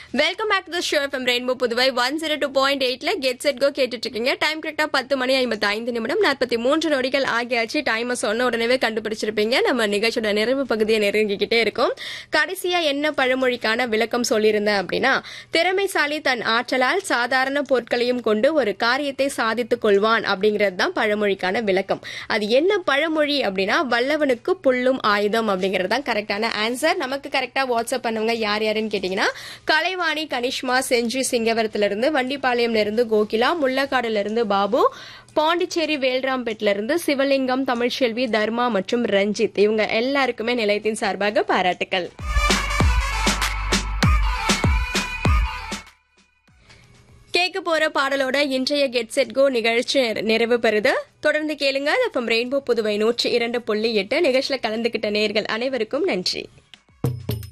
welcome back to the show FM Rainbow Puduvai one zero two point எயிட்ல get set go கேட்டுட்டு இருக்கீங்க time கரெக்டா பத்து மணி ஐம்பத்தி ஐந்து நிமிடம் நாற்பத்தி மூன்று நொடிகள் ஆகியாச்சு டைமை சொன்ன உடனே கண்டுபிடிச்சிருப்பீங்க நம்ம நிகழ்ச்சியோட நிறைவு பகுதியை நெருங்கிக்கிட்டே இருக்கும் கடைசியா என்ன பழமொழிக்கான விளக்கம் சொல்லியிருந்தேன் அப்படின்னா திறமைசாலி தன் ஆற்றலால் சாதாரண பொருட்களையும் கொண்டு ஒரு காரியத்தை சாதித்துக் கொள்வான் அப்படிங்கிறது தான் பழமொழிக்கான விளக்கம் அது என்ன பழமொழி அப்படின்னா வல்லவனுக்கு புல்லும் ஆயுதம் அப்படிங்கிறது தான் கரெக்டான ஆன்சர் நமக்கு கரெக்டா வாட்ஸ்அப் பண்ணவங்க யார் யாருன்னு கேட்டீங்கன்னா கலைவாணி கனிஷ்மா செஞ்சி சிங்கவரத்துல இருந்து வண்டிப்பாளையம்ல இருந்து கோகிலா முள்ளக்காடுல இருந்து பாபு பாண்டிச்சேரி வேல்ராம்பேட்ல இருந்து சிவலிங்கம் தமிழ்ச்செல்வி தர்மா மற்றும் ரஞ்சித் இவங்க எல்லாருக்குமே நிலையத்தின் சார்பாக பாராட்டுக்கள் கேட்க போற பாடலோட இன்றைய கெட் செட் கோ நிகழ்ச்சி நிறைவு பெறுது தொடர்ந்து கேளுங்க எஃப்எம் ரெயின்போ புதுவை நூற்றி இரண்டு புள்ளி எட்டு நிகழ்ச்சியில கலந்துகிட்ட நேர்கள் அனைவருக்கும் நன்றி